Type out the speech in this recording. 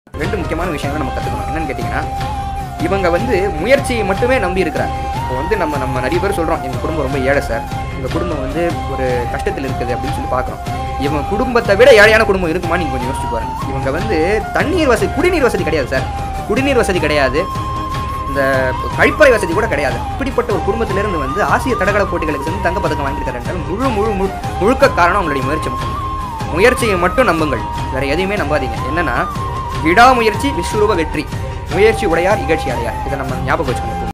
ரெண்டு முக்கியமான விஷயங்களை நம்ம கற்றுக்கணும் என்னன்னு கேட்டிங்கன்னா இவங்க வந்து முயற்சியை மட்டுமே நம்பி இருக்கிறாங்க இப்போ வந்து நம்ம நம்ம நிறைய பேர் சொல்கிறோம் எங்கள் குடும்பம் ரொம்ப ஏழை சார் எங்கள் குடும்பம் வந்து ஒரு கஷ்டத்தில் இருக்குது அப்படின்னு சொல்லி பார்க்குறோம் இவங்க குடும்பத்தை விட ஏழையான குடும்பம் இருக்குமா நீங்கள் கொஞ்சம் யோசிச்சு பாருங்க இவங்க வந்து தண்ணீர் வசதி குடிநீர் வசதி கிடையாது சார் குடிநீர் வசதி கிடையாது இந்த கழிப்பறை வசதி கூட கிடையாது இப்படிப்பட்ட ஒரு குடும்பத்திலிருந்து வந்து ஆசிய தடகள போட்டிகளுக்கு சென்று தங்க பதக்கம் வாங்கியிருக்காரு என்றால் முழு முழு முழு முழுக்க காரணம் உங்களுடைய முயற்சி மட்டும் முயற்சியை மட்டும் நம்புங்கள் வேற எதையுமே நம்பாதீங்க என்னன்னா விடாமுயற்சி விஸ்வரூப வெற்றி முயற்சி உடையார் இகழ்ச்சி அடையார் இதை நம்ம ஞாபகம் வச்சுக்கணும்